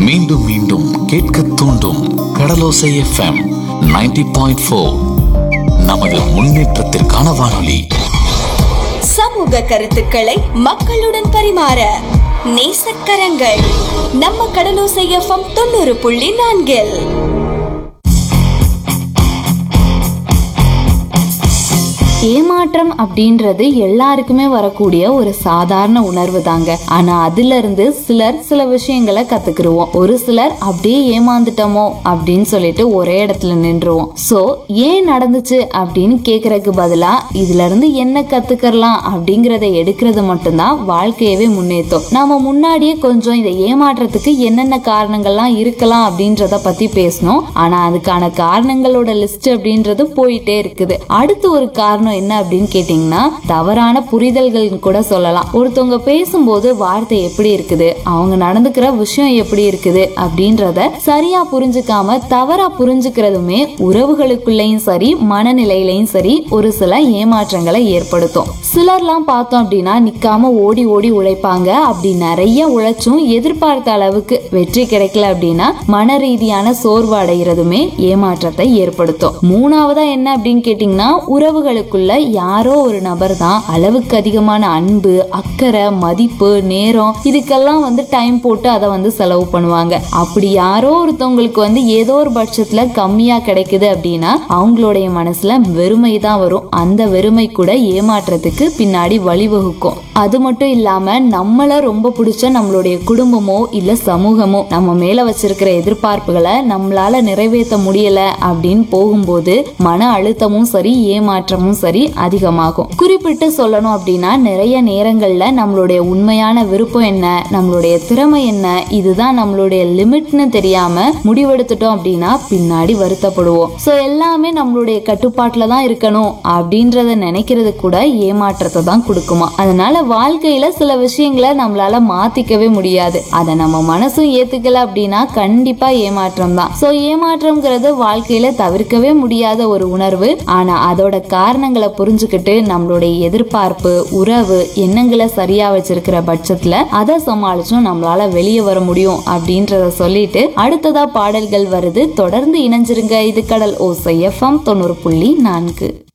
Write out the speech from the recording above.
மீண்டும் மீண்டும் கேட்க தூண்டும் கடலோசை எஃப்எம் 90.4 பாயிண்ட் ஃபோர் நமது முன்னேற்றத்திற்கான வானொலி சமூக கருத்துக்களை மக்களுடன் பரிமாற நேசக்கரங்கள் நம்ம கடலோசை எஃப்எம் தொண்ணூறு புள்ளி நான்கில் ஏமாற்றம் அப்படின்றது எல்லாருக்குமே வரக்கூடிய ஒரு சாதாரண உணர்வு தாங்க ஆனா அதுல இருந்து சிலர் சில விஷயங்களை கத்துக்கிருவோம் ஒரு சிலர் அப்படியே ஏமாந்துட்டோமோ அப்படின்னு சொல்லிட்டு ஒரே இடத்துல நின்றுவோம் சோ ஏன் நடந்துச்சு அப்படின்னு கேக்குறதுக்கு பதிலா இதுல இருந்து என்ன கத்துக்கலாம் அப்படிங்கறத எடுக்கிறது மட்டும்தான் வாழ்க்கையவே முன்னேற்றும் நாம முன்னாடியே கொஞ்சம் இதை ஏமாற்றத்துக்கு என்னென்ன காரணங்கள்லாம் இருக்கலாம் அப்படின்றத பத்தி பேசணும் ஆனா அதுக்கான காரணங்களோட லிஸ்ட் அப்படின்றது போயிட்டே இருக்குது அடுத்து ஒரு காரணம் என்ன அப்படின்னு கேட்டீங்கன்னா தவறான புரிதல்கள் கூட சொல்லலாம் ஒருத்தவங்க பேசும்போது வார்த்தை எப்படி இருக்குது அவங்க நடந்துக்கிற விஷயம் எப்படி இருக்குது அப்படின்றத சரியா புரிஞ்சுக்காம தவறா புரிஞ்சுக்கிறதுமே உறவுகளுக்குள்ளேயும் சரி மனநிலையிலையும் சரி ஒரு சில ஏமாற்றங்களை ஏற்படுத்தும் சிலர்லாம் பார்த்தோம் அப்படின்னா நிக்காம ஓடி ஓடி உழைப்பாங்க அப்படி நிறைய உழைச்சும் எதிர்பார்த்த அளவுக்கு வெற்றி கிடைக்கல அப்படின்னா மன ரீதியான சோர்வு அடைகிறதுமே ஏமாற்றத்தை ஏற்படுத்தும் மூணாவதா என்ன அப்படின்னு கேட்டீங்கன்னா உறவுகளுக்குள்ள யாரோ ஒரு நபர் தான் அளவுக்கு அதிகமான அன்பு அக்கறை மதிப்பு நேரம் இதுக்கெல்லாம் வந்து டைம் போட்டு அதை வந்து செலவு பண்ணுவாங்க அப்படி யாரோ ஒருத்தவங்களுக்கு வந்து ஏதோ ஒரு பட்சத்துல கம்மியா கிடைக்குது அப்படின்னா அவங்களுடைய மனசுல வெறுமை தான் வரும் அந்த வெறுமை கூட ஏமாற்றத்துக்கு பின்னாடி வழிவகுக்கும் அது மட்டும் இல்லாம நம்மள ரொம்ப பிடிச்ச நம்மளுடைய குடும்பமோ இல்ல சமூகமோ நம்ம மேல வச்சிருக்கிற எதிர்பார்ப்புகளை நம்மளால நிறைவேற்ற முடியல அப்படின்னு போகும்போது மன அழுத்தமும் சரி ஏமாற்றமும் சரி அதிகமாகும் குறிப்பிட்டு சொல்லணும் அப்படின்னா நிறைய நேரங்கள்ல நம்மளுடைய உண்மையான விருப்பம் என்ன நம்மளுடைய திறமை என்ன இதுதான் நம்மளுடைய லிமிட்னு தெரியாம முடிவெடுத்துட்டோம் அப்படின்னா பின்னாடி வருத்தப்படுவோம் சோ எல்லாமே நம்மளுடைய கட்டுப்பாட்டுல தான் இருக்கணும் அப்படின்றத நினைக்கிறது கூட ஏமாற்றத்தை தான் கொடுக்குமா அதனால வாழ்க்கையில சில விஷயங்களை நம்மளால மாத்திக்கவே முடியாது அதை நம்ம மனசும் ஏத்துக்கல அப்படின்னா கண்டிப்பா ஏமாற்றம் தான் சோ ஏமாற்றம்ங்கிறது வாழ்க்கையில தவிர்க்கவே முடியாத ஒரு உணர்வு ஆனா அதோட காரணங்களை புரிஞ்சுக்கிட்டு நம்மளுடைய எதிர்பார்ப்பு உறவு எண்ணங்களை சரியா வச்சிருக்கிற பட்சத்துல அதை சமாளிச்சும் நம்மளால வெளியே வர முடியும் அப்படின்றத சொல்லிட்டு அடுத்ததா பாடல்கள் வருது தொடர்ந்து இணைஞ்சிருங்க இது கடல் ஓசை எஃப்எம் தொண்ணூறு புள்ளி நான்கு